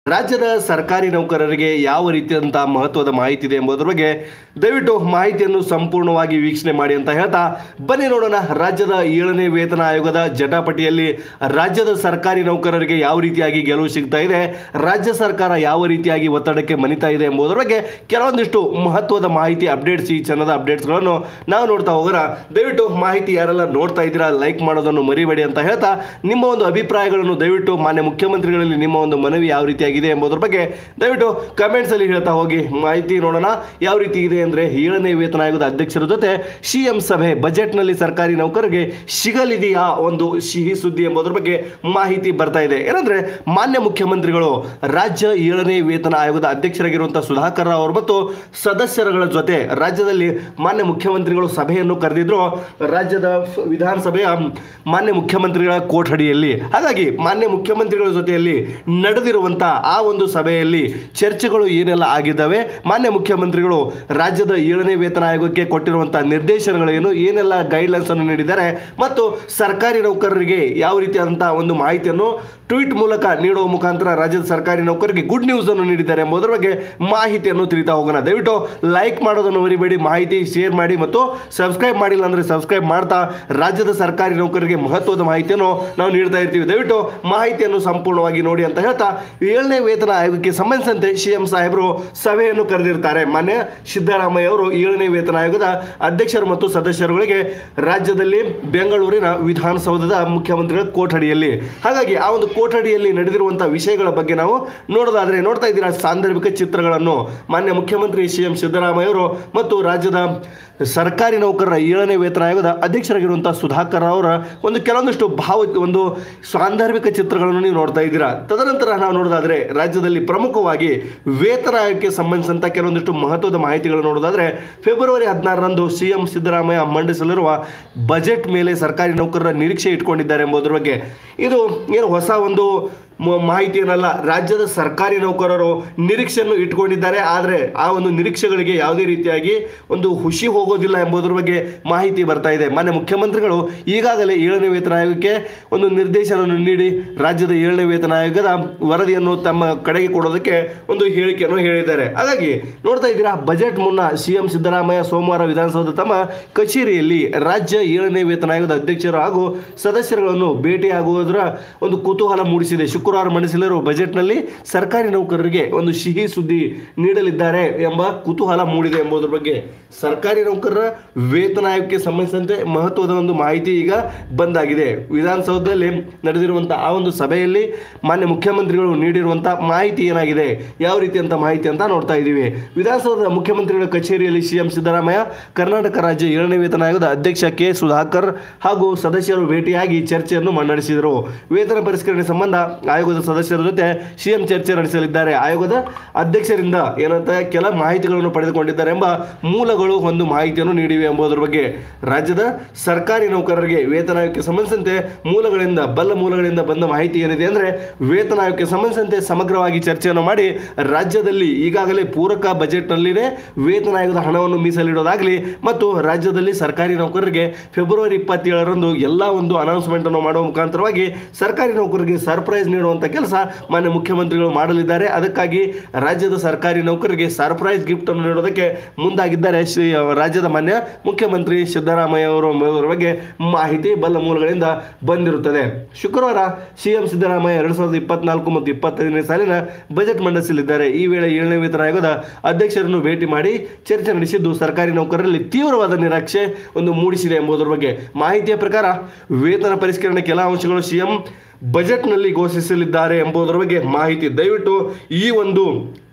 ರಾಜ್ಯದ ಸರ್ಕಾರಿ ನೌಕರರಿಗೆ ಯಾವ ರೀತಿಯಾದಂತಹ ಮಹತ್ವದ ಮಾಹಿತಿ ಇದೆ ಎಂಬುದರ ಬಗ್ಗೆ ದಯವಿಟ್ಟು ಮಾಹಿತಿಯನ್ನು ಸಂಪೂರ್ಣವಾಗಿ ವೀಕ್ಷಣೆ ಮಾಡಿ ಅಂತ ಹೇಳ್ತಾ ಬನ್ನಿ ನೋಡೋಣ ರಾಜ್ಯದ ಏಳನೇ ವೇತನ ಆಯೋಗದ ಜಟಾಪಟಿಯಲ್ಲಿ ರಾಜ್ಯದ ಸರ್ಕಾರಿ ನೌಕರರಿಗೆ ಯಾವ ರೀತಿಯಾಗಿ ಗೆಲುವು ಸಿಗ್ತಾ ಇದೆ ರಾಜ್ಯ ಸರ್ಕಾರ ಯಾವ ರೀತಿಯಾಗಿ ಒತ್ತಡಕ್ಕೆ ಮನಿತಾ ಇದೆ ಎಂಬುದರ ಬಗ್ಗೆ ಕೆಲವೊಂದಿಷ್ಟು ಮಹತ್ವದ ಮಾಹಿತಿ ಅಪ್ಡೇಟ್ಸ್ ಈ ಚಾನಲ್ದ ಅಪ್ಡೇಟ್ಸ್ಗಳನ್ನು ನಾವು ನೋಡ್ತಾ ಹೋಗೋಣ ದಯವಿಟ್ಟು ಮಾಹಿತಿ ಯಾರೆಲ್ಲ ನೋಡ್ತಾ ಇದ್ದೀರಾ ಲೈಕ್ ಮಾಡೋದನ್ನು ಮರಿಬೇಡಿ ಅಂತ ಹೇಳ್ತಾ ನಿಮ್ಮ ಒಂದು ಅಭಿಪ್ರಾಯಗಳನ್ನು ದಯವಿಟ್ಟು ಮಾನ್ಯ ಮುಖ್ಯಮಂತ್ರಿಗಳಲ್ಲಿ ನಿಮ್ಮ ಒಂದು ಮನವಿ ಯಾವ ರೀತಿಯಾಗಿದೆ ಎಂಬುದರ ಬಗ್ಗೆ ದಯವಿಟ್ಟು ಕಮೆಂಟ್ಸ್ ಅಲ್ಲಿ ಹೇಳ್ತಾ ಹೋಗಿ ಮಾಹಿತಿ ನೋಡೋಣ ಯಾವ ರೀತಿ ಇದೆ ಅಂದ್ರೆ ಏಳನೇ ವೇತನ ಆಯೋಗದ ಅಧ್ಯಕ್ಷರ ಜೊತೆ ಸಿಎಂ ಸಭೆ ಬಜೆಟ್ನಲ್ಲಿ ಸರ್ಕಾರಿ ನೌಕರರಿಗೆ ಸಿಗಲಿದೆಯಾ ಒಂದು ಸಿಹಿ ಸುದ್ದಿ ಎಂಬುದರ ಬಗ್ಗೆ ಮಾಹಿತಿ ಬರ್ತಾ ಇದೆ ಏನಂದ್ರೆ ಮಾನ್ಯ ಮುಖ್ಯಮಂತ್ರಿಗಳು ರಾಜ್ಯ ಏಳನೇ ವೇತನ ಆಯೋಗದ ಅಧ್ಯಕ್ಷರಾಗಿರುವಂತಹ ಸುಧಾಕರ್ ರಾವ್ ಅವರು ಮತ್ತು ಸದಸ್ಯರುಗಳ ಜೊತೆ ರಾಜ್ಯದಲ್ಲಿ ಮಾನ್ಯ ಮುಖ್ಯಮಂತ್ರಿಗಳು ಸಭೆಯನ್ನು ಕರೆದಿದ್ರು ರಾಜ್ಯದ ಫ- ವಿಧಾನಸಭೆಯ ಮಾನ್ಯ ಮುಖ್ಯಮಂತ್ರಿಗಳ ಕೋಠಡಿಯಲ್ಲಿ ಹಾಗಾಗಿ ಮಾನ್ಯ ಮುಖ್ಯಮಂತ್ರಿಗಳ ಜೊತೆಯಲ್ಲಿ ನಡೆದಿರುವಂತಹ ಆ ಒಂದು ಸಭೆಯಲ್ಲಿ ಚರ್ಚೆಗಳು ಏನೆಲ್ಲ ಆಗಿದ್ದಾವೆ ಮಾನ್ಯ ಮುಖ್ಯಮಂತ್ರಿಗಳು ರಾಜ್ಯದ ಏಳನೇ ವೇತನ ಆಯೋಗಕ್ಕೆ ಕೊಟ್ಟಿರುವಂತಹ ನಿರ್ದೇಶನಗಳೇನು ಏನೆಲ್ಲ ಗೈಡ್ಲೈನ್ಸ್ ಅನ್ನು ನೀಡಿದ್ದಾರೆ ಮತ್ತು ಸರ್ಕಾರಿ ನೌಕರರಿಗೆ ಯಾವ ರೀತಿಯಾದಂತಹ ಒಂದು ಮಾಹಿತಿಯನ್ನು ಟ್ವೀಟ್ ಮೂಲಕ ನೀಡುವ ಮುಖಾಂತರ ರಾಜ್ಯದ ಸರ್ಕಾರಿ ನೌಕರರಿಗೆ ಗುಡ್ ನ್ಯೂಸ್ ಅನ್ನು ನೀಡಿದ್ದಾರೆ ಎಂಬುದರ ಬಗ್ಗೆ ಮಾಹಿತಿಯನ್ನು ತಿಳಿತಾ ಹೋಗೋಣ ದಯವಿಟ್ಟು ಲೈಕ್ ಮಾಡೋದನ್ನು ಮರಿಬೇಡಿ ಮಾಹಿತಿ ಶೇರ್ ಮಾಡಿ ಮತ್ತು ಸಬ್ಸ್ಕ್ರೈಬ್ ಮಾಡಿಲ್ಲ ಅಂದ್ರೆ ಸಬ್ಸ್ಕ್ರೈಬ್ ಮಾಡ್ತಾ ರಾಜ್ಯದ ಸರ್ಕಾರಿ ನೌಕರರಿಗೆ ಮಹತ್ವದ ಮಾಹಿತಿಯನ್ನು ನಾವು ನೀಡ್ತಾ ಇರ್ತೀವಿ ದಯವಿಟ್ಟು ಮಾಹಿತಿಯನ್ನು ಸಂಪೂರ್ಣವಾಗಿ ನೋಡಿ ಅಂತ ಹೇಳ್ತಾ ಏಳನೇ ವೇತನ ಆಯೋಗಕ್ಕೆ ಸಂಬಂಧಿಸಿದಂತೆ ಸಿಎಂ ಸಾಹೇಬರು ಸಭೆಯನ್ನು ಕರೆದಿರ್ತಾರೆ ಮಾನ್ಯ ಸಿದ್ದರಾಮಯ್ಯ ಅವರು ಏಳನೇ ವೇತನ ಆಯೋಗದ ಅಧ್ಯಕ್ಷರು ಮತ್ತು ಸದಸ್ಯರುಗಳಿಗೆ ರಾಜ್ಯದಲ್ಲಿ ಬೆಂಗಳೂರಿನ ವಿಧಾನಸೌಧದ ಮುಖ್ಯಮಂತ್ರಿಗಳ ಕೋಠಡಿಯಲ್ಲಿ ಹಾಗಾಗಿ ಆ ಒಂದು ಕೋಠಡಿಯಲ್ಲಿ ನಡೆದಿರುವಂತಹ ವಿಷಯಗಳ ಬಗ್ಗೆ ನಾವು ನೋಡೋದಾದ್ರೆ ನೋಡ್ತಾ ಇದ್ದೀರಾ ಸಾಂದರ್ಭಿಕ ಚಿತ್ರಗಳನ್ನು ಮಾನ್ಯ ಮುಖ್ಯಮಂತ್ರಿ ಸಿ ಎಂ ಸಿದ್ದರಾಮಯ್ಯ ಅವರು ಮತ್ತು ರಾಜ್ಯದ ಸರ್ಕಾರಿ ನೌಕರರ ಏಳನೇ ವೇತನ ಆಯೋಗದ ಅಧ್ಯಕ್ಷರಾಗಿರುವಂತಹ ಸುಧಾಕರ್ ಅವರ ಒಂದು ಕೆಲವೊಂದಿಷ್ಟು ಭಾವ ಒಂದು ಸಾಂದರ್ಭಿಕ ಚಿತ್ರಗಳನ್ನು ನೀವು ನೋಡ್ತಾ ಇದ್ದೀರಾ ತದನಂತರ ನಾವು ನೋಡೋದಾದ್ರೆ ರಾಜ್ಯದಲ್ಲಿ ಪ್ರಮುಖವಾಗಿ ವೇತನ ಆಯೋಗಕ್ಕೆ ಸಂಬಂಧಿಸಿದಂತ ಕೆಲವೊಂದಿಷ್ಟು ಮಹತ್ವದ ಮಾಹಿತಿಗಳು ನೋಡೋದಾದ್ರೆ ಫೆಬ್ರವರಿ ಹದಿನಾರರಂದು ಸಿಎಂ ಸಿದ್ದರಾಮಯ್ಯ ಮಂಡಿಸಲಿರುವ ಬಜೆಟ್ ಮೇಲೆ ಸರ್ಕಾರಿ ನೌಕರರ ನಿರೀಕ್ಷೆ ಇಟ್ಕೊಂಡಿದ್ದಾರೆ ಎಂಬುದರ ಬಗ್ಗೆ ಇದು ಏನು ಹೊಸ ಒಂದು ಮ- ಮಾಹಿತಿ ಏನಲ್ಲ ರಾಜ್ಯದ ಸರ್ಕಾರಿ ನೌಕರರು ನಿರೀಕ್ಷೆಯನ್ನು ಇಟ್ಕೊಂಡಿದ್ದಾರೆ ಆದರೆ ಆ ಒಂದು ನಿರೀಕ್ಷೆಗಳಿಗೆ ಯಾವುದೇ ರೀತಿಯಾಗಿ ಒಂದು ಖುಷಿ ಹೋಗೋದಿಲ್ಲ ಎಂಬುದರ ಬಗ್ಗೆ ಮಾಹಿತಿ ಬರ್ತಾ ಇದೆ ಮಾನ್ಯ ಮುಖ್ಯಮಂತ್ರಿಗಳು ಈಗಾಗಲೇ ಏಳನೇ ವೇತನ ಆಯೋಗಕ್ಕೆ ಒಂದು ನಿರ್ದೇಶನವನ್ನು ನೀಡಿ ರಾಜ್ಯದ ಏಳನೇ ವೇತನ ಆಯೋಗದ ವರದಿಯನ್ನು ತಮ್ಮ ಕಡೆಗೆ ಕೊಡೋದಕ್ಕೆ ಒಂದು ಹೇಳಿಕೆಯನ್ನು ಹೇಳಿದ್ದಾರೆ ಹಾಗಾಗಿ ನೋಡ್ತಾ ಇದ್ದೀರಾ ಬಜೆಟ್ ಮುನ್ನ ಸಿಎಂ ಸಿದ್ದರಾಮಯ್ಯ ಸೋಮವಾರ ವಿಧಾನಸೌಧ ತಮ್ಮ ಕಚೇರಿಯಲ್ಲಿ ರಾಜ್ಯ ಏಳನೇ ವೇತನ ಆಯೋಗದ ಅಧ್ಯಕ್ಷರು ಹಾಗೂ ಸದಸ್ಯರುಗಳನ್ನು ಭೇಟಿಯಾಗುವುದರ ಒಂದು ಕುತೂಹಲ ಮೂಡಿಸಿದೆ ಶುಕ್ರವಾರ ಮಂಡಿಸಲಿರುವ ಬಜೆಟ್ನಲ್ಲಿ ಸರ್ಕಾರಿ ನೌಕರರಿಗೆ ಒಂದು ಸಿಹಿ ಸುದ್ದಿ ನೀಡಲಿದ್ದಾರೆ ಎಂಬ ಕುತೂಹಲ ಮೂಡಿದೆ ಎಂಬುದರ ಬಗ್ಗೆ ಸರ್ಕಾರಿ ನೌಕರರ ವೇತನ ಆಯೋಗಕ್ಕೆ ಸಂಬಂಧಿಸಿದಂತೆ ಮಹತ್ವದ ಒಂದು ಮಾಹಿತಿ ಈಗ ಬಂದಾಗಿದೆ ವಿಧಾನಸೌಧದಲ್ಲಿ ನಡೆದಿರುವಂತಹ ಆ ಒಂದು ಸಭೆಯಲ್ಲಿ ಮಾನ್ಯ ಮುಖ್ಯಮಂತ್ರಿಗಳು ನೀಡಿರುವಂತಹ ಮಾಹಿತಿ ಏನಾಗಿದೆ ಯಾವ ರೀತಿಯಂತ ಮಾಹಿತಿ ಅಂತ ನೋಡ್ತಾ ಇದ್ದೀವಿ ವಿಧಾನಸೌಧದ ಮುಖ್ಯಮಂತ್ರಿಗಳ ಕಚೇರಿಯಲ್ಲಿ ಸಿಎಂ ಸಿದ್ದರಾಮಯ್ಯ ಕರ್ನಾಟಕ ರಾಜ್ಯ ಏಳನೇ ವೇತನ ಆಯೋಗದ ಅಧ್ಯಕ್ಷ ಕೆ ಸುಧಾಕರ್ ಹಾಗೂ ಸದಸ್ಯರು ಭೇಟಿಯಾಗಿ ಚರ್ಚೆಯನ್ನು ನಡೆಸಿದರು ವೇತನ ಪರಿಷ್ಕರಣೆ ಸಂಬಂಧ ಆಯೋಗದ ಸದಸ್ಯರ ಜೊತೆ ಸಿಎಂ ಚರ್ಚೆ ನಡೆಸಲಿದ್ದಾರೆ ಆಯೋಗದ ಅಧ್ಯಕ್ಷರಿಂದ ಏನಂತ ಕೆಲ ಮಾಹಿತಿಗಳನ್ನು ಪಡೆದುಕೊಂಡಿದ್ದಾರೆ ಎಂಬ ಮೂಲಗಳು ಒಂದು ಮಾಹಿತಿಯನ್ನು ನೀಡಿವೆ ಎಂಬುದರ ಬಗ್ಗೆ ರಾಜ್ಯದ ಸರ್ಕಾರಿ ನೌಕರರಿಗೆ ವೇತನ ಆಯೋಗಕ್ಕೆ ಸಂಬಂಧಿಸಿದಂತೆ ಮೂಲಗಳಿಂದ ಬಲ್ಲ ಮೂಲಗಳಿಂದ ಬಂದ ಮಾಹಿತಿ ಏನಿದೆ ಅಂದ್ರೆ ವೇತನ ಆಯೋಗಕ್ಕೆ ಸಂಬಂಧಿಸಿದಂತೆ ಸಮಗ್ರವಾಗಿ ಚರ್ಚೆಯನ್ನು ಮಾಡಿ ರಾಜ್ಯದಲ್ಲಿ ಈಗಾಗಲೇ ಪೂರಕ ಬಜೆಟ್ನಲ್ಲಿನೇ ವೇತನ ಆಯೋಗದ ಹಣವನ್ನು ಮೀಸಲಿಡೋದಾಗಲಿ ಮತ್ತು ರಾಜ್ಯದಲ್ಲಿ ಸರ್ಕಾರಿ ನೌಕರರಿಗೆ ಫೆಬ್ರವರಿ ಇಪ್ಪತ್ತೇಳರಂದು ಎಲ್ಲ ಒಂದು ಅನೌನ್ಸ್ಮೆಂಟ್ ಅನ್ನು ಮಾಡುವ ಮುಖಾಂತರವಾಗಿ ಸರ್ಕಾರಿ ನೌಕರರಿಗೆ ಸರ್ಪ್ರೈಸ್ ನೀಡುವಂತ ಕೆಲಸ ಮಾನ್ಯ ಮುಖ್ಯಮಂತ್ರಿಗಳು ಮಾಡಲಿದ್ದಾರೆ ಅದಕ್ಕಾಗಿ ರಾಜ್ಯದ ಸರ್ಕಾರಿ ನೌಕರರಿಗೆ ಸರ್ಪ್ರೈಸ್ ಗಿಫ್ಟ್ ಅನ್ನು ನೀಡೋದಕ್ಕೆ ಮುಂದಾಗಿದ್ದಾರೆ ಶ್ರೀ ರಾಜ್ಯದ ಮಾನ್ಯ ಮುಖ್ಯಮಂತ್ರಿ ಸಿದ್ದರಾಮಯ್ಯ ಅವರು ಅವರ ಬಗ್ಗೆ ಮಾಹಿತಿ ಬಲ್ಲ ಮೂಲಗಳಿಂದ ಬಂದಿರುತ್ತದೆ ಶುಕ್ರವಾರ ಸಿಎಂ ಸಿದ್ದರಾಮಯ್ಯ ಎರಡ್ ಸಾವಿರದ ಇಪ್ಪತ್ನಾಲ್ಕು ಮತ್ತು ಇಪ್ಪತ್ತೈದನೇ ಸಾಲಿನ ಬಜೆಟ್ ಮಂಡಿಸಲಿದ್ದಾರೆ ಈ ವೇಳೆ ಏಳನೇ ವೇತನ ಆಯೋಗದ ಅಧ್ಯಕ್ಷರನ್ನು ಭೇಟಿ ಮಾಡಿ ಚರ್ಚೆ ನಡೆಸಿದ್ದು ಸರ್ಕಾರಿ ನೌಕರರಲ್ಲಿ ತೀವ್ರವಾದ ನಿರೀಕ್ಷೆ ಒಂದು ಮೂಡಿಸಿದೆ ಎಂಬುದರ ಬಗ್ಗೆ ಮಾಹಿತಿಯ ಪ್ರಕಾರ ವೇತನ ಪರಿಷ್ಕರಣೆ ಕೆಲ ಅಂಶಗಳು ಸಿಎಂ ಬಜೆಟ್ನಲ್ಲಿ ಘೋಷಿಸಲಿದ್ದಾರೆ ಎಂಬುದರ ಬಗ್ಗೆ ಮಾಹಿತಿ ದಯವಿಟ್ಟು ಈ ಒಂದು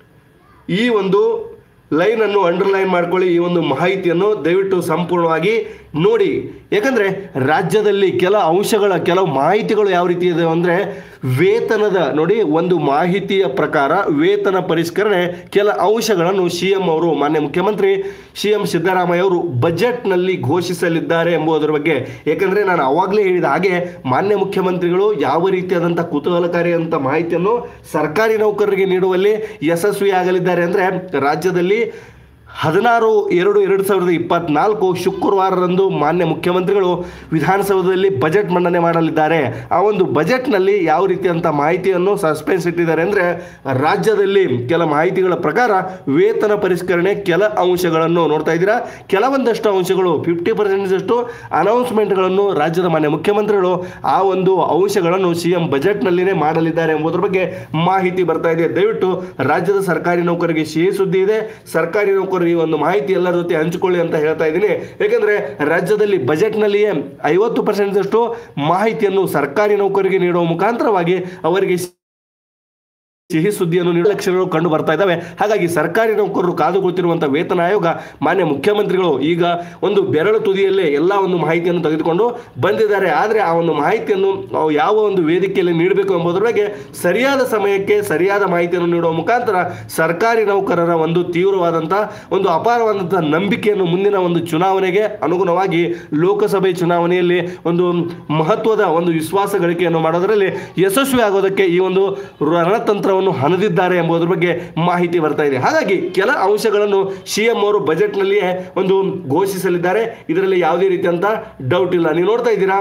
ಈ ಒಂದು ಲೈನ್ ಅನ್ನು ಅಂಡರ್ಲೈನ್ ಮಾಡ್ಕೊಳ್ಳಿ ಈ ಒಂದು ಮಾಹಿತಿಯನ್ನು ದಯವಿಟ್ಟು ಸಂಪೂರ್ಣವಾಗಿ ನೋಡಿ ಯಾಕಂದ್ರೆ ರಾಜ್ಯದಲ್ಲಿ ಕೆಲ ಅಂಶಗಳ ಕೆಲವು ಮಾಹಿತಿಗಳು ಯಾವ ರೀತಿ ಇದೆ ಅಂದ್ರೆ ವೇತನದ ನೋಡಿ ಒಂದು ಮಾಹಿತಿಯ ಪ್ರಕಾರ ವೇತನ ಪರಿಷ್ಕರಣೆ ಕೆಲ ಅಂಶಗಳನ್ನು ಸಿ ಎಂ ಅವರು ಮಾನ್ಯ ಮುಖ್ಯಮಂತ್ರಿ ಸಿ ಎಂ ಸಿದ್ದರಾಮಯ್ಯ ಅವರು ಬಜೆಟ್ನಲ್ಲಿ ಘೋಷಿಸಲಿದ್ದಾರೆ ಎಂಬುದರ ಬಗ್ಗೆ ಯಾಕಂದ್ರೆ ನಾನು ಅವಾಗಲೇ ಹೇಳಿದ ಹಾಗೆ ಮಾನ್ಯ ಮುಖ್ಯಮಂತ್ರಿಗಳು ಯಾವ ರೀತಿಯಾದಂಥ ಕುತೂಹಲಕಾರಿಯಾದಂಥ ಮಾಹಿತಿಯನ್ನು ಸರ್ಕಾರಿ ನೌಕರರಿಗೆ ನೀಡುವಲ್ಲಿ ಯಶಸ್ವಿಯಾಗಲಿದ್ದಾರೆ ಅಂದ್ರೆ ರಾಜ್ಯದಲ್ಲಿ ಹದಿನಾರು ಎರಡು ಎರಡು ಸಾವಿರದ ಇಪ್ಪತ್ನಾಲ್ಕು ಶುಕ್ರವಾರರಂದು ಮಾನ್ಯ ಮುಖ್ಯಮಂತ್ರಿಗಳು ವಿಧಾನಸೌಧದಲ್ಲಿ ಬಜೆಟ್ ಮಂಡನೆ ಮಾಡಲಿದ್ದಾರೆ ಆ ಒಂದು ಬಜೆಟ್ನಲ್ಲಿ ಯಾವ ರೀತಿಯಂಥ ಮಾಹಿತಿಯನ್ನು ಸಸ್ಪೆನ್ಸ್ ಇಟ್ಟಿದ್ದಾರೆ ಅಂದರೆ ರಾಜ್ಯದಲ್ಲಿ ಕೆಲ ಮಾಹಿತಿಗಳ ಪ್ರಕಾರ ವೇತನ ಪರಿಷ್ಕರಣೆ ಕೆಲ ಅಂಶಗಳನ್ನು ನೋಡ್ತಾ ಇದ್ದೀರಾ ಕೆಲವೊಂದಷ್ಟು ಅಂಶಗಳು ಫಿಫ್ಟಿ ಪರ್ಸೆಂಟಷ್ಟು ಅನೌನ್ಸ್ಮೆಂಟ್ಗಳನ್ನು ರಾಜ್ಯದ ಮಾನ್ಯ ಮುಖ್ಯಮಂತ್ರಿಗಳು ಆ ಒಂದು ಅಂಶಗಳನ್ನು ಸಿ ಎಂ ಬಜೆಟ್ನಲ್ಲಿನೇ ಮಾಡಲಿದ್ದಾರೆ ಎಂಬುದರ ಬಗ್ಗೆ ಮಾಹಿತಿ ಬರ್ತಾ ಇದೆ ದಯವಿಟ್ಟು ರಾಜ್ಯದ ಸರ್ಕಾರಿ ನೌಕರಿಗೆ ಸಿಹಿ ಸುದ್ದಿ ಇದೆ ಸರ್ಕಾರಿ ನೌಕರರು ಈ ಒಂದು ಮಾಹಿತಿ ಎಲ್ಲರ ಜೊತೆ ಹಂಚಿಕೊಳ್ಳಿ ಅಂತ ಹೇಳ್ತಾ ಇದ್ದೀನಿ ಯಾಕಂದ್ರೆ ರಾಜ್ಯದಲ್ಲಿ ಬಜೆಟ್ನಲ್ಲಿಯೇ ಐವತ್ತು ಪರ್ಸೆಂಟ್ದಷ್ಟು ಮಾಹಿತಿಯನ್ನು ಸರ್ಕಾರಿ ನೌಕರಿಗೆ ನೀಡುವ ಮುಖಾಂತರವಾಗಿ ಅವರಿಗೆ ಸಿಹಿ ಸುದ್ದಿಯನ್ನು ನೀಡುವ ಲಕ್ಷಣಗಳು ಕಂಡು ಬರ್ತಾ ಇದ್ದಾವೆ ಹಾಗಾಗಿ ಸರ್ಕಾರಿ ನೌಕರರು ಕಾದು ಕುಳಿತಿರುವಂತಹ ವೇತನ ಆಯೋಗ ಮಾನ್ಯ ಮುಖ್ಯಮಂತ್ರಿಗಳು ಈಗ ಒಂದು ಬೆರಳು ತುದಿಯಲ್ಲೇ ಎಲ್ಲ ಒಂದು ಮಾಹಿತಿಯನ್ನು ತೆಗೆದುಕೊಂಡು ಬಂದಿದ್ದಾರೆ ಆದರೆ ಆ ಒಂದು ಮಾಹಿತಿಯನ್ನು ನಾವು ಯಾವ ಒಂದು ವೇದಿಕೆಯಲ್ಲಿ ನೀಡಬೇಕು ಎಂಬುದರ ಬಗ್ಗೆ ಸರಿಯಾದ ಸಮಯಕ್ಕೆ ಸರಿಯಾದ ಮಾಹಿತಿಯನ್ನು ನೀಡುವ ಮುಖಾಂತರ ಸರ್ಕಾರಿ ನೌಕರರ ಒಂದು ತೀವ್ರವಾದಂತಹ ಒಂದು ಅಪಾರವಾದಂತಹ ನಂಬಿಕೆಯನ್ನು ಮುಂದಿನ ಒಂದು ಚುನಾವಣೆಗೆ ಅನುಗುಣವಾಗಿ ಲೋಕಸಭೆ ಚುನಾವಣೆಯಲ್ಲಿ ಒಂದು ಮಹತ್ವದ ಒಂದು ವಿಶ್ವಾಸ ಗಳಿಕೆಯನ್ನು ಮಾಡೋದರಲ್ಲಿ ಯಶಸ್ವಿ ಆಗೋದಕ್ಕೆ ಈ ಒಂದು ರಣತಂತ್ರವನ್ನು ಹಣದಿದ್ದಾರೆ ಎಂಬುದರ ಬಗ್ಗೆ ಮಾಹಿತಿ ಬರ್ತಾ ಇದೆ ಹಾಗಾಗಿ ಕೆಲ ಅಂಶಗಳನ್ನು ಸಿ ಎಂ ಅವರು ಬಜೆಟ್ನಲ್ಲಿಯೇ ಒಂದು ಘೋಷಿಸಲಿದ್ದಾರೆ ಇದರಲ್ಲಿ ಯಾವುದೇ ರೀತಿಯಂತ ಡೌಟ್ ಇಲ್ಲ ನೀವು ನೋಡ್ತಾ ಇದ್ದೀರಾ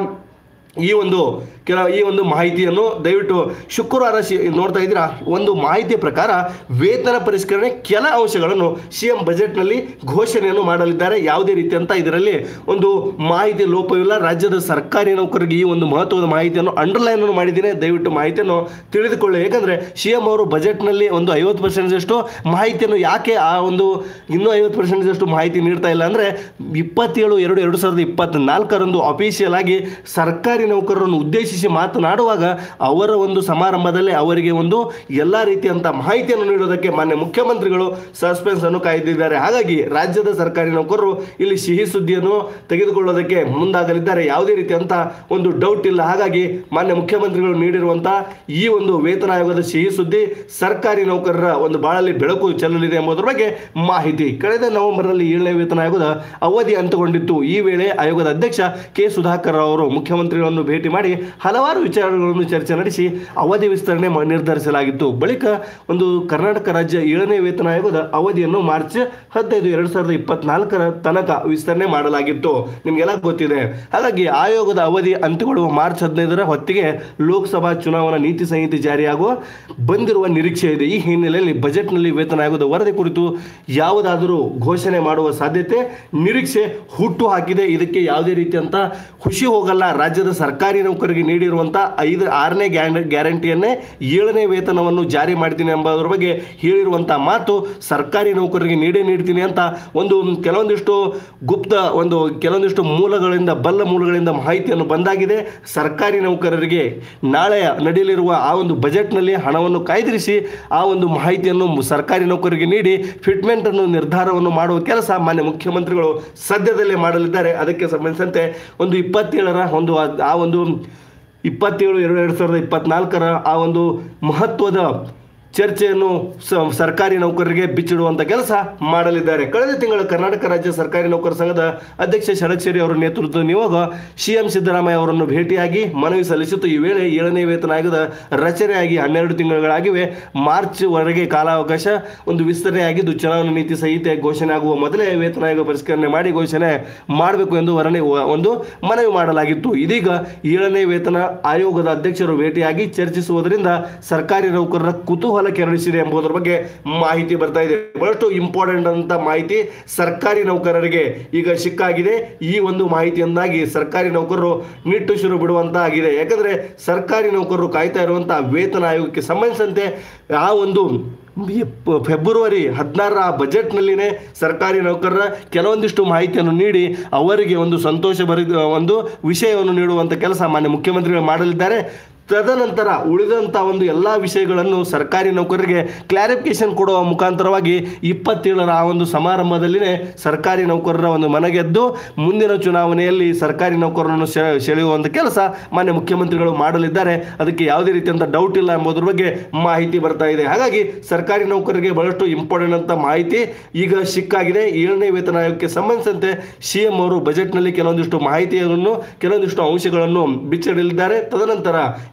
ಈ ಒಂದು ಕೆಲ ಈ ಒಂದು ಮಾಹಿತಿಯನ್ನು ದಯವಿಟ್ಟು ಶುಕ್ರವಾರ ಶಿ ನೋಡ್ತಾ ಇದ್ದೀರಾ ಒಂದು ಮಾಹಿತಿಯ ಪ್ರಕಾರ ವೇತನ ಪರಿಷ್ಕರಣೆ ಕೆಲ ಅಂಶಗಳನ್ನು ಸಿ ಎಂ ಬಜೆಟ್ನಲ್ಲಿ ಘೋಷಣೆಯನ್ನು ಮಾಡಲಿದ್ದಾರೆ ಯಾವುದೇ ರೀತಿಯಂತ ಇದರಲ್ಲಿ ಒಂದು ಮಾಹಿತಿ ಲೋಪವಿಲ್ಲ ರಾಜ್ಯದ ಸರ್ಕಾರಿ ನೌಕರರಿಗೆ ಈ ಒಂದು ಮಹತ್ವದ ಮಾಹಿತಿಯನ್ನು ಅಂಡರ್ಲೈನ್ ಮಾಡಿದ್ದೀನಿ ದಯವಿಟ್ಟು ಮಾಹಿತಿಯನ್ನು ತಿಳಿದುಕೊಳ್ಳಿ ಯಾಕಂದರೆ ಸಿ ಎಂ ಅವರು ಬಜೆಟ್ನಲ್ಲಿ ಒಂದು ಐವತ್ತು ಪರ್ಸೆಂಟ್ದಷ್ಟು ಮಾಹಿತಿಯನ್ನು ಯಾಕೆ ಆ ಒಂದು ಇನ್ನೂ ಐವತ್ತು ಪರ್ಸೆಂಟ್ದಷ್ಟು ಮಾಹಿತಿ ನೀಡ್ತಾ ಇಲ್ಲ ಅಂದರೆ ಇಪ್ಪತ್ತೇಳು ಎರಡು ಎರಡು ಸಾವಿರದ ಇಪ್ಪತ್ನಾಲ್ಕರಂದು ಅಫಿಷಿಯಲ್ ಆಗಿ ಸರ್ಕಾರಿ ನೌಕರರನ್ನು ಉದ್ದೇಶಿಸಿ ಮಾತನಾಡುವಾಗ ಅವರ ಒಂದು ಸಮಾರಂಭದಲ್ಲಿ ಅವರಿಗೆ ಒಂದು ಎಲ್ಲ ರೀತಿಯಂಥ ಮಾಹಿತಿಯನ್ನು ನೀಡೋದಕ್ಕೆ ಮಾನ್ಯ ಮುಖ್ಯಮಂತ್ರಿಗಳು ಸಸ್ಪೆನ್ಸ್ ಅನ್ನು ಕಾಯ್ದಿದ್ದಾರೆ ಹಾಗಾಗಿ ರಾಜ್ಯದ ಸರ್ಕಾರಿ ನೌಕರರು ಇಲ್ಲಿ ಸಿಹಿ ಸುದ್ದಿಯನ್ನು ತೆಗೆದುಕೊಳ್ಳೋದಕ್ಕೆ ಮುಂದಾಗಲಿದ್ದಾರೆ ಯಾವುದೇ ರೀತಿಯಂಥ ಒಂದು ಡೌಟ್ ಇಲ್ಲ ಹಾಗಾಗಿ ಮಾನ್ಯ ಮುಖ್ಯಮಂತ್ರಿಗಳು ನೀಡಿರುವಂತಹ ಈ ಒಂದು ವೇತನ ಆಯೋಗದ ಸಿಹಿ ಸುದ್ದಿ ಸರ್ಕಾರಿ ನೌಕರರ ಒಂದು ಬಾಳಲ್ಲಿ ಬೆಳಕು ಚೆಲ್ಲಲಿದೆ ಎಂಬುದರ ಬಗ್ಗೆ ಮಾಹಿತಿ ಕಳೆದ ನವೆಂಬರ್ನಲ್ಲಿ ಏಳನೇ ವೇತನ ಆಯೋಗದ ಅವಧಿ ಅಂತ್ಯಗೊಂಡಿತ್ತು ಈ ವೇಳೆ ಆಯೋಗದ ಅಧ್ಯಕ್ಷ ಕೆ ಸುಧಾಕರ್ ಅವರು ಮುಖ್ಯಮಂತ್ರಿಗಳನ್ನು ಭೇಟಿ ಮಾಡಿ ಹಲವಾರು ವಿಚಾರಗಳನ್ನು ಚರ್ಚೆ ನಡೆಸಿ ಅವಧಿ ವಿಸ್ತರಣೆ ಮ- ನಿರ್ಧರಿಸಲಾಗಿತ್ತು ಬಳಿಕ ಒಂದು ಕರ್ನಾಟಕ ರಾಜ್ಯ ಏಳನೇ ವೇತನ ಆಯೋಗದ ಅವಧಿಯನ್ನು ಮಾರ್ಚ್ ಹದಿನೈದು ಎರಡು ಸಾವಿರದ ಇಪ್ಪತ್ನಾಲ್ಕರ ತನಕ ವಿಸ್ತರಣೆ ಮಾಡಲಾಗಿತ್ತು ನಿಮಗೆಲ್ಲ ಗೊತ್ತಿದೆ ಹಾಗಾಗಿ ಆಯೋಗದ ಅವಧಿ ಅಂತ್ಯಗೊಳ್ಳುವ ಮಾರ್ಚ್ ಹದಿನೈದರ ಹೊತ್ತಿಗೆ ಲೋಕಸಭಾ ಚುನಾವಣಾ ನೀತಿ ಸಂಹಿತೆ ಜಾರಿಯಾಗುವ ಬಂದಿರುವ ನಿರೀಕ್ಷೆ ಇದೆ ಈ ಹಿನ್ನೆಲೆಯಲ್ಲಿ ಬಜೆಟ್ನಲ್ಲಿ ವೇತನ ಆಯೋಗದ ವರದಿ ಕುರಿತು ಯಾವುದಾದರೂ ಘೋಷಣೆ ಮಾಡುವ ಸಾಧ್ಯತೆ ನಿರೀಕ್ಷೆ ಹುಟ್ಟು ಹಾಕಿದೆ ಇದಕ್ಕೆ ಯಾವುದೇ ರೀತಿಯಂತ ಖುಷಿ ಹೋಗಲ್ಲ ರಾಜ್ಯದ ಸರ್ಕಾರಿ ನೌಕರಿಗೆ ನೀಡಿರುವಂಥ ಐದು ಆರನೇ ಗ್ಯಾರ ಗ್ಯಾರಂಟಿಯನ್ನೇ ಏಳನೇ ವೇತನವನ್ನು ಜಾರಿ ಮಾಡ್ತೀನಿ ಎಂಬುದರ ಬಗ್ಗೆ ಹೇಳಿರುವಂಥ ಮಾತು ಸರ್ಕಾರಿ ನೌಕರರಿಗೆ ನೀಡೇ ನೀಡ್ತೀನಿ ಅಂತ ಒಂದು ಕೆಲವೊಂದಿಷ್ಟು ಗುಪ್ತ ಒಂದು ಕೆಲವೊಂದಿಷ್ಟು ಮೂಲಗಳಿಂದ ಬಲ್ಲ ಮೂಲಗಳಿಂದ ಮಾಹಿತಿಯನ್ನು ಬಂದಾಗಿದೆ ಸರ್ಕಾರಿ ನೌಕರರಿಗೆ ನಾಳೆ ನಡೆಯಲಿರುವ ಆ ಒಂದು ಬಜೆಟ್ನಲ್ಲಿ ಹಣವನ್ನು ಕಾಯ್ದಿರಿಸಿ ಆ ಒಂದು ಮಾಹಿತಿಯನ್ನು ಮು- ಸರ್ಕಾರಿ ನೌಕರರಿಗೆ ನೀಡಿ ಫಿಟ್ಮೆಂಟ್ ಅನ್ನು ನಿರ್ಧಾರವನ್ನು ಮಾಡುವ ಕೆಲಸ ಮಾನ್ಯ ಮುಖ್ಯಮಂತ್ರಿಗಳು ಸದ್ಯದಲ್ಲೇ ಮಾಡಲಿದ್ದಾರೆ ಅದಕ್ಕೆ ಸಂಬಂಧಿಸಿದಂತೆ ಒಂದು ಇಪ್ಪತ್ತೇಳರ ಒಂದು ಆ- ಆ ಒಂದು ಇಪ್ಪತ್ತೇಳು ಎರಡು ಎರಡು ಸಾವಿರದ ಇಪ್ಪತ್ನಾಲ್ಕರ ಆ ಒಂದು ಮಹತ್ವದ ಚರ್ಚೆಯನ್ನು ಸ- ಸರ್ಕಾರಿ ನೌಕರರಿಗೆ ಬಿಚ್ಚಿಡುವಂತ ಕೆಲಸ ಮಾಡಲಿದ್ದಾರೆ ಕಳೆದ ತಿಂಗಳು ಕರ್ನಾಟಕ ರಾಜ್ಯ ಸರ್ಕಾರಿ ನೌಕರ ಸಂಘದ ಅಧ್ಯಕ್ಷ ಷಡಕ್ಷರಿ ಅವರ ನೇತೃತ್ವದ ನಿಯೋಗ ಸಿಎಂ ಸಿದ್ದರಾಮಯ್ಯ ಅವರನ್ನು ಭೇಟಿಯಾಗಿ ಮನವಿ ಸಲ್ಲಿಸಿತು ಈ ವೇಳೆ ಏಳನೇ ವೇತನ ಆಯೋಗದ ರಚನೆಯಾಗಿ ಹನ್ನೆರಡು ತಿಂಗಳುಗಳಾಗಿವೆ ಮಾರ್ಚ್ ವರೆಗೆ ಕಾಲಾವಕಾಶ ಒಂದು ವಿಸ್ತರಣೆಯಾಗಿದ್ದು ಚುನಾವಣಾ ನೀತಿ ಸಂಹಿತೆ ಘೋಷಣೆ ಆಗುವ ಮೊದಲೇ ವೇತನ ಆಯೋಗ ಪರಿಷ್ಕರಣೆ ಮಾಡಿ ಘೋಷಣೆ ಮಾಡಬೇಕು ಎಂದು ವರಣೆ ಒಂದು ಮನವಿ ಮಾಡಲಾಗಿತ್ತು ಇದೀಗ ಏಳನೇ ವೇತನ ಆಯೋಗದ ಅಧ್ಯಕ್ಷರು ಭೇಟಿಯಾಗಿ ಚರ್ಚಿಸುವುದರಿಂದ ಸರ್ಕಾರಿ ನೌಕರರ ಕುತೂಹಲ ಕೆರಳಿಸಿದೆ ಎಂಬುದರ ಬಗ್ಗೆ ಮಾಹಿತಿ ಬರ್ತಾ ಇದೆ ಬಹಳಷ್ಟು ಇಂಪಾರ್ಟೆಂಟ್ ಅಂತ ಮಾಹಿತಿ ಸರ್ಕಾರಿ ನೌಕರರಿಗೆ ಈಗ ಸಿಕ್ಕಾಗಿದೆ ಈ ಒಂದು ಮಾಹಿತಿಯಿಂದಾಗಿ ಸರ್ಕಾರಿ ನೌಕರರು ನಿಟ್ಟುಸಿರು ಬಿಡುವಂತ ಆಗಿದೆ ಯಾಕಂದ್ರೆ ಸರ್ಕಾರಿ ನೌಕರರು ಕಾಯ್ತಾ ಇರುವಂತಹ ವೇತನ ಆಯೋಗಕ್ಕೆ ಸಂಬಂಧಿಸಿದಂತೆ ಆ ಒಂದು ಈ ಪ- ಫೆಬ್ರವರಿ ಹದಿನಾರರ ಬಜೆಟ್ನಲ್ಲಿನೇ ಸರ್ಕಾರಿ ನೌಕರರ ಕೆಲವೊಂದಿಷ್ಟು ಮಾಹಿತಿಯನ್ನು ನೀಡಿ ಅವರಿಗೆ ಒಂದು ಸಂತೋಷ ಭರಿದ ಒಂದು ವಿಷಯವನ್ನು ನೀಡುವಂಥ ಕೆಲಸ ಮಾನ್ಯ ಮುಖ್ಯಮಂತ್ರಿಗಳು ಮಾಡಲಿದ್ದಾರೆ ತದನಂತರ ಉಳಿದಂಥ ಒಂದು ಎಲ್ಲ ವಿಷಯಗಳನ್ನು ಸರ್ಕಾರಿ ನೌಕರರಿಗೆ ಕ್ಲಾರಿಫಿಕೇಶನ್ ಕೊಡುವ ಮುಖಾಂತರವಾಗಿ ಇಪ್ಪತ್ತೇಳರ ಆ ಒಂದು ಸಮಾರಂಭದಲ್ಲಿನೇ ಸರ್ಕಾರಿ ನೌಕರರ ಒಂದು ಮನಗೆದ್ದು ಮುಂದಿನ ಚುನಾವಣೆಯಲ್ಲಿ ಸರ್ಕಾರಿ ನೌಕರರನ್ನು ಸೆ- ಸೆಳೆಯುವಂಥ ಕೆಲಸ ಮಾನ್ಯ ಮುಖ್ಯಮಂತ್ರಿಗಳು ಮಾಡಲಿದ್ದಾರೆ ಅದಕ್ಕೆ ಯಾವುದೇ ರೀತಿಯಂಥ ಡೌಟ್ ಇಲ್ಲ ಎಂಬುದರ ಬಗ್ಗೆ ಮಾಹಿತಿ ಬರ್ತಾ ಇದೆ ಹಾಗಾಗಿ ಸರ್ಕಾರಿ ನೌಕರರಿಗೆ ಬಹಳಷ್ಟು ಇಂಪಾರ್ಟೆಂಟ್ ಅಂತ ಮಾಹಿತಿ ಈಗ ಸಿಕ್ಕಾಗಿದೆ ಏಳನೇ ವೇತನ ಆಯೋಗಕ್ಕೆ ಸಂಬಂಧಿಸಿದಂತೆ ಸಿ ಎಂ ಅವರು ಬಜೆಟ್ನಲ್ಲಿ ಕೆಲವೊಂದಿಷ್ಟು ಮಾಹಿತಿಯನ್ನು ಕೆಲವೊಂದಿಷ್ಟು ಅಂಶಗಳನ್ನು ಬಿಚ್ಚಿಡಲಿದ್ದಾರೆ ತದನಂತರ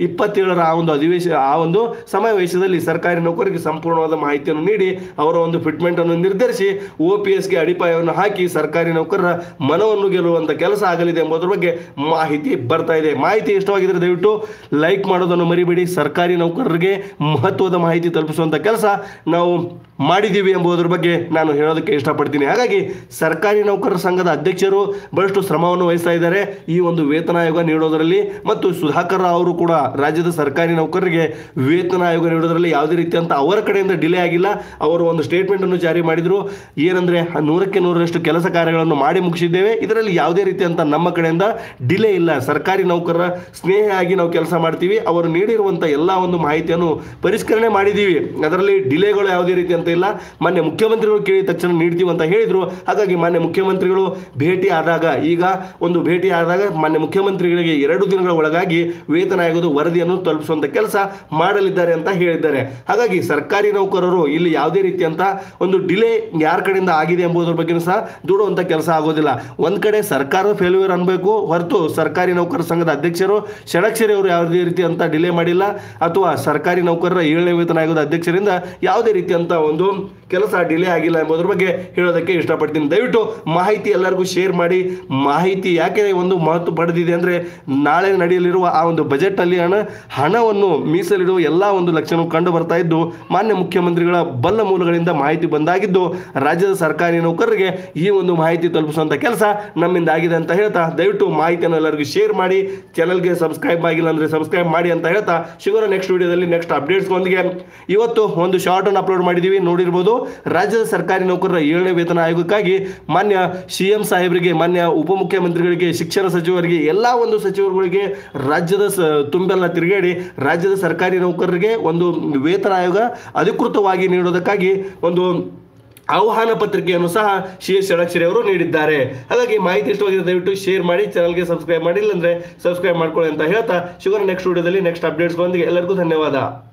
ಇಪ್ಪತ್ತೇಳರ ಆ ಒಂದು ಅಧಿವೇಶ ಆ ಒಂದು ಸಮಾವೇಶದಲ್ಲಿ ಸರ್ಕಾರಿ ನೌಕರರಿಗೆ ಸಂಪೂರ್ಣವಾದ ಮಾಹಿತಿಯನ್ನು ನೀಡಿ ಅವರ ಒಂದು ಫಿಟ್ಮೆಂಟ್ ಅನ್ನು ನಿರ್ಧರಿಸಿ ಒ ಪಿ ಎಸ್ಗೆ ಅಡಿಪಾಯವನ್ನು ಹಾಕಿ ಸರ್ಕಾರಿ ನೌಕರರ ಮನವನ್ನು ಗೆಲ್ಲುವಂತ ಕೆಲಸ ಆಗಲಿದೆ ಎಂಬುದರ ಬಗ್ಗೆ ಮಾಹಿತಿ ಬರ್ತಾ ಇದೆ ಮಾಹಿತಿ ಇಷ್ಟವಾಗಿದ್ರೆ ದಯವಿಟ್ಟು ಲೈಕ್ ಮಾಡೋದನ್ನು ಮರಿಬೇಡಿ ಸರ್ಕಾರಿ ನೌಕರರಿಗೆ ಮಹತ್ವದ ಮಾಹಿತಿ ತಲುಪಿಸುವಂತ ಕೆಲಸ ನಾವು ಮಾಡಿದ್ದೀವಿ ಎಂಬುದರ ಬಗ್ಗೆ ನಾನು ಹೇಳೋದಕ್ಕೆ ಇಷ್ಟಪಡ್ತೀನಿ ಹಾಗಾಗಿ ಸರ್ಕಾರಿ ನೌಕರರ ಸಂಘದ ಅಧ್ಯಕ್ಷರು ಬಹಳಷ್ಟು ಶ್ರಮವನ್ನು ವಹಿಸ್ತಾ ಇದ್ದಾರೆ ಈ ಒಂದು ವೇತನ ಆಯೋಗ ನೀಡೋದರಲ್ಲಿ ಮತ್ತು ಸುಧಾಕರ್ ರಾವ್ ಅವರು ಕೂಡ ರಾಜ್ಯದ ಸರ್ಕಾರಿ ನೌಕರರಿಗೆ ವೇತನ ಆಯೋಗ ನೀಡೋದರಲ್ಲಿ ಯಾವುದೇ ರೀತಿಯಂತ ಅವರ ಕಡೆಯಿಂದ ಡಿಲೇ ಆಗಿಲ್ಲ ಅವರು ಒಂದು ಸ್ಟೇಟ್ಮೆಂಟ್ ಅನ್ನು ಜಾರಿ ಮಾಡಿದ್ರು ಏನಂದ್ರೆ ನೂರಕ್ಕೆ ನೂರರಷ್ಟು ಕೆಲಸ ಕಾರ್ಯಗಳನ್ನು ಮಾಡಿ ಮುಗಿಸಿದ್ದೇವೆ ಇದರಲ್ಲಿ ಯಾವುದೇ ರೀತಿಯಂತ ನಮ್ಮ ಕಡೆಯಿಂದ ಡಿಲೇ ಇಲ್ಲ ಸರ್ಕಾರಿ ನೌಕರರ ಸ್ನೇಹಿಯಾಗಿ ನಾವು ಕೆಲಸ ಮಾಡ್ತೀವಿ ಅವರು ನೀಡಿರುವಂತ ಎಲ್ಲ ಒಂದು ಮಾಹಿತಿಯನ್ನು ಪರಿಷ್ಕರಣೆ ಮಾಡಿದ್ದೀವಿ ಅದರಲ್ಲಿ ಡಿಲೇಗಳು ಯಾವುದೇ ರೀತಿ ಅಂತ ಇಲ್ಲ ಮಾನ್ಯ ಮುಖ್ಯಮಂತ್ರಿಗಳು ಕೇಳಿದ ತಕ್ಷಣ ನೀಡ್ತೀವಿ ಅಂತ ಹೇಳಿದ್ರು ಹಾಗಾಗಿ ಮಾನ್ಯ ಮುಖ್ಯಮಂತ್ರಿಗಳು ಭೇಟಿ ಆದಾಗ ಈಗ ಒಂದು ಭೇಟಿ ಆದಾಗ ಮಾನ್ಯ ಮುಖ್ಯಮಂತ್ರಿಗಳಿಗೆ ಎರಡು ದಿನಗಳ ಒಳಗಾಗಿ ವೇತನ ಆಯೋಗದ ವರದಿಯನ್ನು ತಲುಪಿಸುವಂತ ಕೆಲಸ ಮಾಡಲಿದ್ದಾರೆ ಅಂತ ಹೇಳಿದ್ದಾರೆ ಹಾಗಾಗಿ ಸರ್ಕಾರಿ ನೌಕರರು ಇಲ್ಲಿ ಯಾವುದೇ ರೀತಿಯಂತ ಒಂದು ಡಿಲೇ ಯಾರ ಕಡೆಯಿಂದ ಆಗಿದೆ ಎಂಬುದರ ಬಗ್ಗೆ ಸಹ ದುಡುವಂತ ಕೆಲಸ ಆಗೋದಿಲ್ಲ ಒಂದ್ ಕಡೆ ಸರ್ಕಾರದ ಫೇಲ್ಯೂರ್ ಅನ್ಬೇಕು ಹೊರತು ಸರ್ಕಾರಿ ನೌಕರರ ಸಂಘದ ಅಧ್ಯಕ್ಷರು ಷಡಕ್ಷರಿ ಅವರು ಯಾವುದೇ ರೀತಿಯಂತ ಡಿಲೇ ಮಾಡಿಲ್ಲ ಅಥವಾ ಸರ್ಕಾರಿ ನೌಕರರ ಏಳನೇ ವೇತನ ಆಯೋಗದ ಅಧ್ಯಕ್ಷರಿಂದ ಯಾವುದೇ ರೀತಿಯಂತ ಒಂದು ಕೆಲಸ ಡಿಲೇ ಆಗಿಲ್ಲ ಎಂಬುದರ ಬಗ್ಗೆ ಹೇಳೋದಕ್ಕೆ ಇಷ್ಟಪಡ್ತೀನಿ ದಯವಿಟ್ಟು ಮಾಹಿತಿ ಎಲ್ಲರಿಗೂ ಶೇರ್ ಮಾಡಿ ಮಾಹಿತಿ ಯಾಕೆ ಒಂದು ಮಹತ್ವ ಪಡೆದಿದೆ ಅಂದ್ರೆ ನಾಳೆ ನಡೆಯಲಿರುವ ಆ ಒಂದು ಬಜೆಟ್ ಅಲ್ಲಿ ಹಣ ಹಣವನ್ನು ಮೀಸಲಿಡುವ ಎಲ್ಲ ಒಂದು ಲಕ್ಷಣ ಕಂಡು ಬರ್ತಾ ಇದ್ದು ಮಾನ್ಯ ಮುಖ್ಯಮಂತ್ರಿಗಳ ಬಲ್ಲ ಮೂಲಗಳಿಂದ ಮಾಹಿತಿ ಬಂದಾಗಿದ್ದು ರಾಜ್ಯದ ಸರ್ಕಾರಿ ನೌಕರರಿಗೆ ಈ ಒಂದು ಮಾಹಿತಿ ತಲುಪಿಸುವಂತ ಕೆಲಸ ನಮ್ಮಿಂದ ಆಗಿದೆ ಅಂತ ಹೇಳ್ತಾ ದಯವಿಟ್ಟು ಮಾಹಿತಿಯನ್ನು ಎಲ್ಲರಿಗೂ ಶೇರ್ ಮಾಡಿ ಚಾನಲ್ಗೆ ಸಬ್ಸ್ಕ್ರೈಬ್ ಆಗಿಲ್ಲ ಅಂದ್ರೆ ಸಬ್ಸ್ಕ್ರೈಬ್ ಮಾಡಿ ಅಂತ ಹೇಳ್ತಾ ಸಿಗೋಣ ನೆಕ್ಸ್ಟ್ ವಿಡಿಯೋದಲ್ಲಿ ನೆಕ್ಸ್ಟ್ ಅಪ್ಡೇಟ್ಸ್ಗೊಂದಿಗೆ ಇವತ್ತು ಒಂದು ಶಾರ್ಟ್ ಅನ್ನು ಅಪ್ಲೋಡ್ ಮಾಡಿದ್ದೀವಿ ನೋಡಿರ್ಬೋದು ರಾಜ್ಯದ ಸರ್ಕಾರಿ ನೌಕರರ ಏಳನೇ ವೇತನ ಆಯೋಗಕ್ಕಾಗಿ ಮಾನ್ಯ ಸಿ ಎಂ ಸಾಹೇಬರಿಗೆ ಮಾನ್ಯ ಉಪಮುಖ್ಯಮಂತ್ರಿಗಳಿಗೆ ಶಿಕ್ಷಣ ಸಚಿವರಿಗೆ ಎಲ್ಲ ಒಂದು ಸಚಿವರುಗಳಿಗೆ ರಾಜ್ಯದ ಸ ತುಂಬೆಲ್ಲ ತಿರುಗಾಡಿ ರಾಜ್ಯದ ಸರ್ಕಾರಿ ನೌಕರರಿಗೆ ಒಂದು ವೇತನ ಆಯೋಗ ಅಧಿಕೃತವಾಗಿ ನೀಡೋದಕ್ಕಾಗಿ ಒಂದು ಆಹ್ವಾನ ಪತ್ರಿಕೆಯನ್ನು ಸಹ ಸಿ ಎಸ್ ಷಡಕ್ಷರಿ ಅವರು ನೀಡಿದ್ದಾರೆ ಹಾಗಾಗಿ ಮಾಹಿತಿ ಇಷ್ಟವಾಗಿದೆ ದಯವಿಟ್ಟು ಶೇರ್ ಮಾಡಿ ಚಾನಲ್ಗೆ ಸಬ್ಸ್ಕ್ರೈಬ್ ಮಾಡಿಲ್ಲ ಅಂದ್ರೆ ಸಬ್ಸ್ಕ್ರೈಬ್ ಮಾಡ್ಕೊಳ್ಳಿ ಅಂತ ಹೇಳ್ತಾ ಶುಗರ್ ನೆಕ್ಸ್ಟ್ ವಿಡಿಯೋದಲ್ಲಿ ನೆಕ್ಸ್ಟ್ ಅಪ್ಡೇಟ್ಸ್ಗಳೊಂದಿಗೆ ಎಲ್ಲರಿಗೂ ಧನ್ಯವಾದ